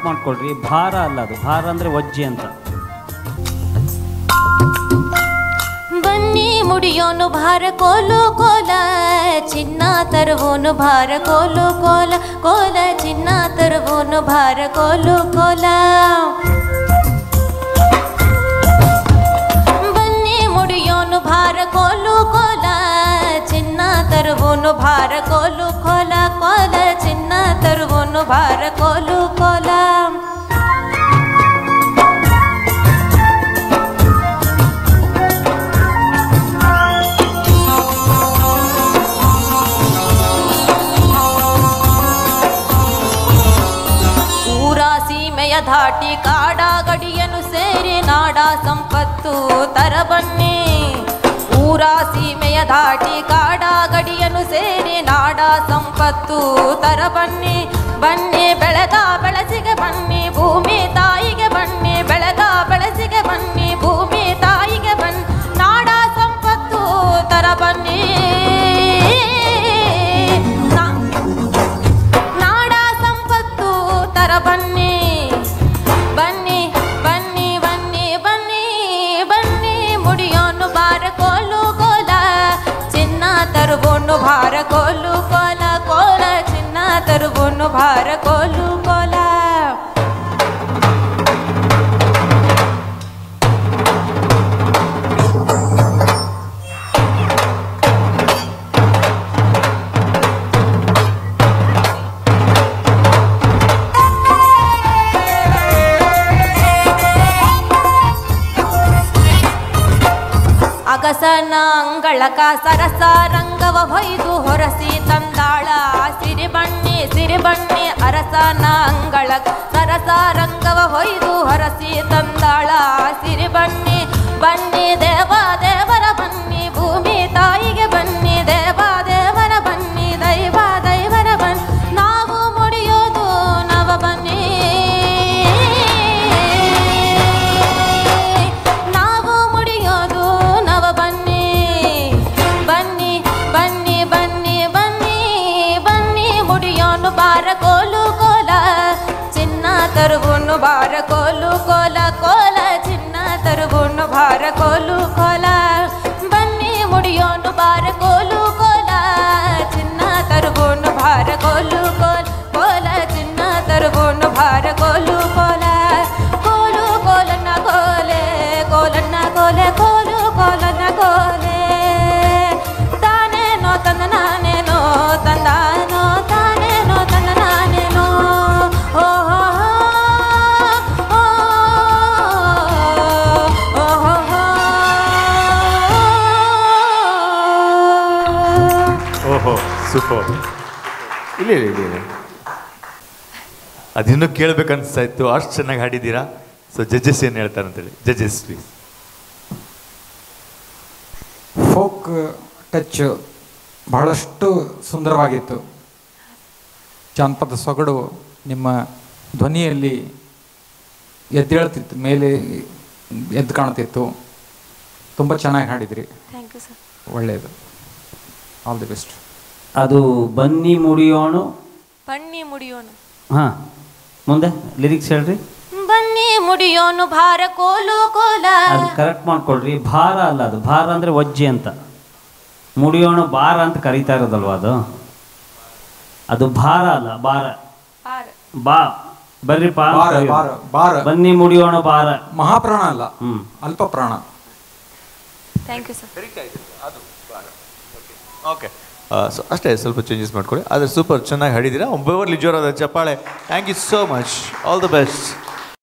ಮಾಡ್ಕೊಳ್ರಿ ಭಾರ ಅಲ್ಲ ಅದು ಭಾರ ಅಂದರೆ ವಜ್ಜೆ ಅಂತ ಬನ್ನಿ ಮುಡಿಯೋನು ಭಾರ ಕೋಲು ಕೋಲ ಚಿನ್ನ ತರುವೋನು ಭಾರ ಕೋಲು ಕೋಲ ಕೋಲ ಚಿನ್ನ ತರುವೋನು ಭಾರ ಕೋಲು ಕೋಲ ಬನ್ನಿ ಮುಡಿಯೋನು ಭಾರ ಕೋಲು ಕೋಲ ಚಿನ್ನ ತರುವೋನು ಭಾರ ಕೋಲು ಕೋಲ ಕೋಲ ಚಿನ್ನ ತರುವೋನು ಭಾರ ಕೋಲು ಕೋಲ ಊರ ಸೀಮೆಯ ಧಾಟಿ ಕಾಡ ಗಡಿಯನು ಸೇರಿ ನಾಡ ಸಂಪತ್ತು ತರಬನ್ನಿ ಊರ ಸೀಮೆಯ ಧಾಟಿ ಕಾಡ ಗಡಿಯನು ಸೇರಿ ನಾಡ ಸಂಪತ್ತು ತರಬನ್ನಿ ಬನ್ನಿ ಬೆಳೆದ ಬೆಳಸಿಗೆ ಬನ್ನಿ ಭೂಮಿ ತಾಯಿಗೆ ಬನ್ನಿ ಬೆಳೆದ ಬೆಳಸಿಗೆ ಬನ್ನಿ ಭೂಮಿ ತಾಯಿಗೆ ಬನ್ನಿ ನಾಡ ಸಂಪತ್ತು ತರಬನ್ನಿ ನಾ- ನಾಡ ಸಂಪತ್ತು ತರ ಬನ್ನಿ ಬನ್ನಿ ಬನ್ನಿ ಬನ್ನಿ ಬನ್ನಿ ಬನ್ನಿ ಮುಡಿಯೋನು ಬಾರ ಕೋಲು ಕೋಲ ಚಿನ್ನ ತರುವೋನು ಭಾರ ಕೋಲು ಕೋಲ ಕೋಲ ಚಿನ್ನ ತರುವೋನು ಭಾರ ಕೋಲು ಕೋಲ ಅಗಸನ ಅಂಗಳಕ ಸರಸ ರಂಗವ ಹೊಯ್ದು ಹೊರಸಿ ತಂದಾಳ ಸಿರಿಬಣ್ಣಿ ಸಿರಿಬಣ್ಣಿ ಅರಸನ ಅಂಗಳಕ ಸರಸ ರಂಗವ ಹೊಯ್ದು ಹೊರಸಿ ತಂದಾಳ ಸಿರಿಬಣ್ಣಿ ಬನ್ನಿ ದೇವ ದೇವರ ಬನ್ನಿ ಭೂಮಿ ತಾಯಿಗೆ ಬನ್ನಿ ದೇವ ದೇವರ ಬನ್ನಿ ದೈವ ದೈವರ ಬನ್ನಿ ನಾವು ಮುಡಿಯೋದು ನವ ಬನ್ನಿ ನಾವು ಮುಡಿಯೋದು ನವ ಬನ್ನಿ ಬನ್ನಿ ಬನ್ನಿ ಬನ್ನಿ ಬನ್ನಿ ಬನ್ನಿ ಮುಡಿಯೋನು ಬಾರ ಕೋಲು ಕೋಲ ಚಿನ್ನ ತರುವುನು ಬಾರ ಕೋಲು ಕೋಲ ಕೋಲ ಚಿನ್ನ ತರುವುನು ಭಾರ ಕೋಲು ಕೋಲ ಬನ್ನಿ ಮುಡಿಯೋನು ಬಾರ ಕೋಲು ಕೋಲ ಚಿನ್ನ ತರುವುನು ಭಾರ ಕೋಲು ಕೋಲ ಕೋಲ ಚಿನ್ನ ತರುವುನು ಭಾರ ಕೋಲು ಕೋಲ ಕೋಲು ಕೋಲನ್ನ ಕೋಲೆ ಕೋಲನ್ನ ಕೋಲೆ ಕೋಲು ಕೋಲನ್ನ ಕೋಲೆ ತಾನೇನೋ ತಂದ ನಾನೇನೋ ತಂದಾನೋ ತಾನೇನೋ ತಂದ ನಾನೇನೋ ಓ ಹೋ ಹೋ, ಓ ಹೋ ಹೋ. ಓಹೋ ಸೂಪರ್ ಇಲ್ಲ ಇಲ್ಲ ಇಲ್ಲ ಇಲ್ಲ ಅದಿನ್ನೂ ಕೇಳ್ಬೇಕನ್ಸ್ತಾ ಇತ್ತು ಅಷ್ಟು ಚೆನ್ನಾಗಿ ಹಾಡಿದ್ದೀರಾ ಸೊ ಜಡ್ಜಸ್ ಏನು ಹೇಳ್ತಾರೆ ಅಂತೇಳಿ ಜಡ್ಜಸ್ ಪ್ಲೀಸ್ ಫೋಕ್ ಟಚ್ ಬಹಳಷ್ಟು ಸುಂದರವಾಗಿತ್ತು ಜಾನಪದ ಸೊಗಡು ನಿಮ್ಮ ಧ್ವನಿಯಲ್ಲಿ ಎದ್ದೇಳ್ತಿತ್ತು ಮೇಲೆ ಎದ್ದು ಕಾಣ್ತಿತ್ತು ತುಂಬ ಚೆನ್ನಾಗಿ ಹಾಡಿದ್ರಿ ಥ್ಯಾಂಕ್ ಯು ಸರ್ ಒಳ್ಳೆಯದು ಆಲ್ ದಿ ಬೆಸ್ಟ್ ಅದು ಬನ್ನಿ ಮುಡಿಯೋಣು ಬನ್ನಿ ಮುಡಿಯೋನು ಹಾಂ ಮುಂದೆ ಲಿರಿಕ್ಸ್ ಹೇಳ್ರಿ ಬನ್ನಿ ಮುಡಿಯೋನು ಭಾರ ಕೋಲು ಕೋಲ ಅದು ಕರೆಕ್ಟ್ ಮಾಡ್ಕೊಳ್ರಿ ಭಾರ ಅಲ್ಲ ಅದು ಭಾರ ಅಂದರೆ ವಜ್ಜೆ ಅಂತ ಮುಡಿಯೋಣ ಭಾರ ಅಂತ ಕರೀತಾ ಇರೋದಲ್ವ ಅದು ಅದು ಭಾರ ಅಲ್ಲ ಭಾರ ಭಾರ ಬಾ ಬರ್ರಿ ಪಾ ಅಂತ ಬಾರ ಕರೆಯೋದು. ಬಾರ ಬಾರ ಬನ್ನಿ ಮುಡಿಯೋಣ ಭಾರ ಮಹಾಪ್ರಾಣ ಅಲ್ಲ ಹ್ಮ್ ಅಲ್ಪ ಪ್ರಾಣ thank you sir okay so ಅಷ್ಟೇ ಸ್ವಲ್ಪ ಚೇಂಜಸ್ ಮಾಡ್ಕೊಳ್ಳಿ ಆದರೆ ಸೂಪರ್ ಚೆನ್ನಾಗಿ ಹಾಡಿದ್ದೀರಾ ಒಬ್ಬೊಬ್ಬರು ನಿಜವಾದ ಚಪ್ಪಾಳೆ thank you so much all the best